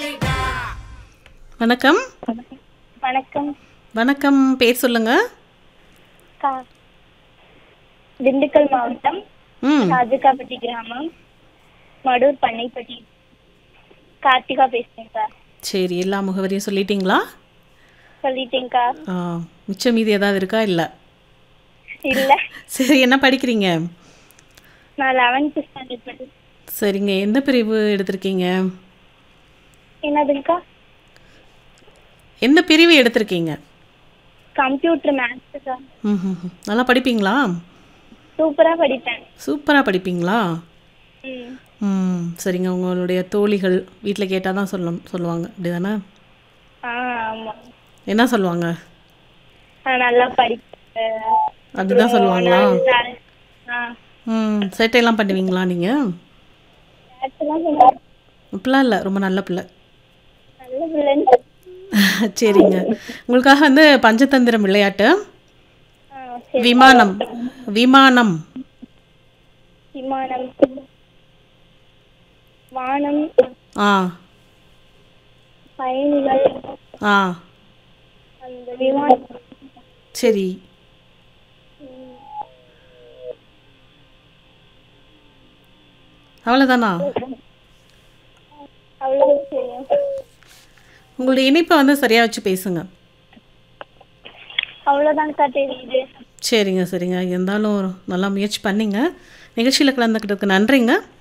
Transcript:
வணக்கம் வணக்கம் வணக்கம் பேர் சொல்லுங்க கா திண்டுக்கல் மாவட்டம் ம் ராஜகாப்பட்டி கிராமம் மடூர் பண்ணைப்பட்டி கார்த்திகா பேசுறேன்க்கா சரி எல்லா முகவரியும் சொல்லிட்டீங்களா சொல்லிட்டேங்க்கா ஆ, மிச்சம் மீதி ஏதாவது இருக்கா இல்லை இல்ல சரி என்ன படிக்கிறீங்க நான் லெவன்த் ஸ்டாண்டர்ட் படி சரிங்க எந்த பிரிவு எடுத்திருக்கீங்க என்னதுங்கக்கா எந்த பிரிவு எடுத்திருக்கீங்க கம்ப்யூட்டர் மேத்ஸுக்கா ம் ம் ம். நல்லா படிப்பீங்களா சூப்பரா படிப்பேன் சூப்பராக படிப்பீங்களா ம் ம் சரிங்க உங்களுடைய தோழிகள் வீட்டில் கேட்டால் தான் சொல்லும் சொல்லுவாங்க அப்படி தானே ஆ ஆமா என்ன சொல்லுவாங்க நான் நல்லா படிப்பேன் அப்படிதான் சொல்லுவாங்களா ஆ ம் சேட்டையெல்லாம் பண்ணுவீங்களா நீங்கள் மேத்ஸ்லாம் கொஞ்சம் இப்படிலாம் இல்லை ரொம்ப நல்ல பிள்ளை நல்ல பிள்ளைன்னு சரிங்க உங்களுக்காக வந்து பஞ்சதந்திரம் விளையாட்டு ஆ சரி விமானம் விமானம் விமானம் வானம் ஆ பயணிகள் ஆ அந்த விமானம் சரி அவ்வளோதானா அவ்வளவு தெரியும் உங்களுடைய இணைப்பை வந்து சரியாக வச்சு பேசுங்க அவ்வளவுதான்க்கா தெரியுது சரிங்க சரிங்க இருந்தாலும் நல்லா முயற்சி பண்ணீங்க நிகழ்ச்சியில் கலந்துக்கிட்டதுக்கு நன்றிங்க